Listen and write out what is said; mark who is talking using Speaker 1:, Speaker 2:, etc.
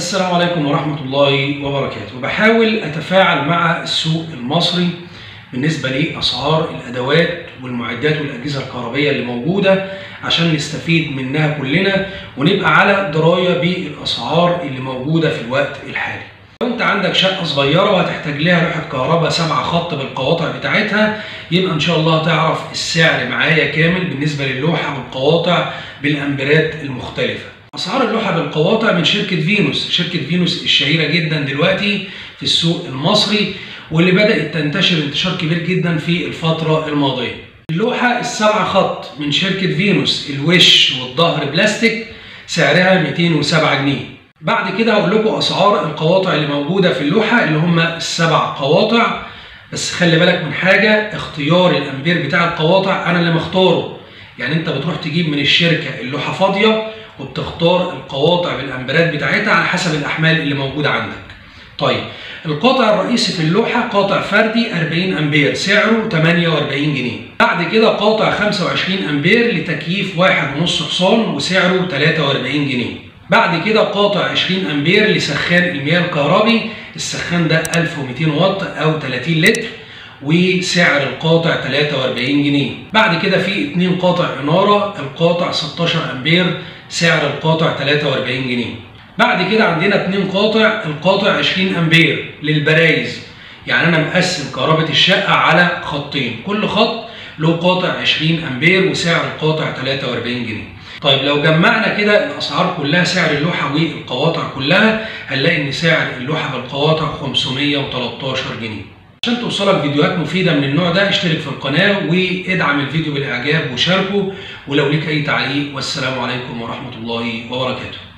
Speaker 1: السلام عليكم ورحمة الله وبركاته بحاول أتفاعل مع السوق المصري بالنسبة لأسعار الأدوات والمعدات والأجهزة الكهربية اللي موجودة عشان نستفيد منها كلنا ونبقى على دراية بالأسعار اللي موجودة في الوقت الحالي لو انت عندك شقة صغيرة وهتحتاج لها لوحة كهرباء سبعة خط بالقواطع بتاعتها يبقى ان شاء الله تعرف السعر معايا كامل بالنسبة للوحة بالقواطع بالأمبرات المختلفة اسعار اللوحه بالقواطع من شركه فينوس شركه فينوس الشهيره جدا دلوقتي في السوق المصري واللي بدات تنتشر انتشار كبير جدا في الفتره الماضيه اللوحه السبعة خط من شركه فينوس الوش والظهر بلاستيك سعرها 207 جنيه بعد كده هقول لكم اسعار القواطع اللي موجوده في اللوحه اللي هم السبع قواطع بس خلي بالك من حاجه اختيار الامبير بتاع القواطع انا اللي مختاره يعني انت بتروح تجيب من الشركه اللوحه فاضيه وبتختار القواطع بالامبرات بتاعتها على حسب الاحمال اللي موجوده عندك. طيب القاطع الرئيسي في اللوحه قاطع فردي 40 امبير سعره 48 جنيه. بعد كده قاطع 25 امبير لتكييف 1.5 حصان وسعره 43 جنيه. بعد كده قاطع 20 امبير لسخان المياه الكهربي السخان ده 1200 واط او 30 لتر وسعر القاطع 43 جنيه بعد كده في اتنين قاطع اناره القاطع 16 امبير سعر القاطع 43 جنيه بعد كده عندنا اتنين قاطع القاطع 20 امبير للبرايز يعني انا مقسم كهرباء الشقه على خطين كل خط له قاطع 20 امبير وسعر القاطع 43 جنيه طيب لو جمعنا كده الاسعار كلها سعر اللوحه والقواطع كلها هنلاقي ان سعر اللوحه بالقواطع 513 جنيه عشان توصلك فيديوهات مفيدة من النوع ده اشترك في القناة وادعم الفيديو بالإعجاب وشاركه ولو ليك أي تعليق والسلام عليكم ورحمة الله وبركاته